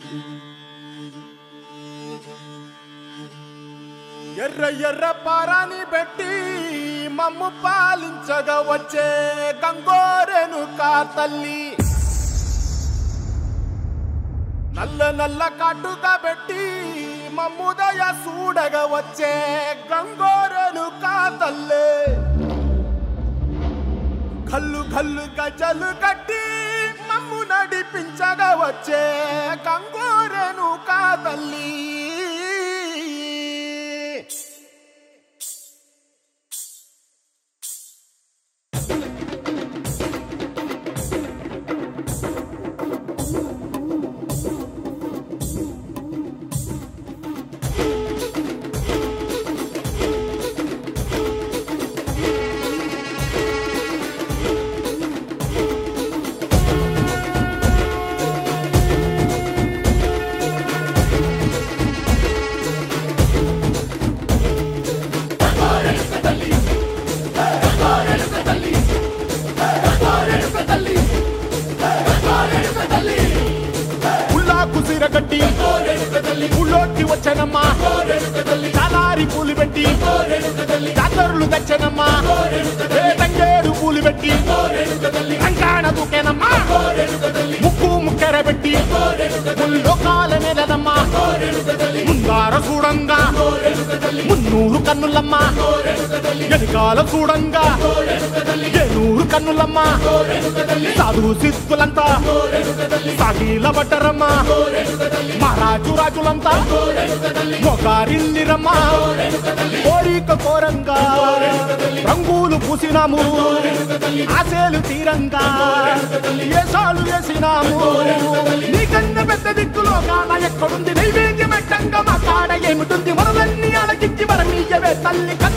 ఎర్ర ఎర్ర పారాని పెట్టి మమ్ము పాలించగా వచ్చే గంగోరెను కా తల్లి నల్ల నల్ల కాటుగా పెట్టి మమ్ముదయ చూడగా వచ్చే గంగోరెను కా తల్లి కల్లు కల్లు గజలు కట్టి మమ్ము నడిపించగా వచ్చే గంగోరెను కా తల్లి ఉల్లా కుసిర కట్టి ఉళ్ళోకి వచ్చనమ్మా చాలారి పూలు పెట్టి జాతరులు తెచ్చనమ్మా ఏ తంగేడు పూలు పెట్టి రంగాణ దూకేనమ్మా ముక్కు ముక్కెర పెట్టి ముల్లోకాల నెలనమ్మా ముందార చూడంగా మున్నూరు కన్నులమ్మా వెనకాల చూడంగా ఏనూరు కన్నులమ్మా సాధు సిద్ధులంతా సాగిల బట్టరమ్మా మహారాజు రాజులంతా మొగారిల్లిరమ్మా కోరిక కోరంగా రంగులు పూసినాము ఆశలు తీరంగా ఏసాలు వేసినాము నీకన్నా పెద్ద దిక్కులో కాన ఎక్కడుంది నైవేద్యం ఎట్టంగా మా కాడ ఏమిటుంది మనలన్నీ అలకించి వరమీయవే తల్లి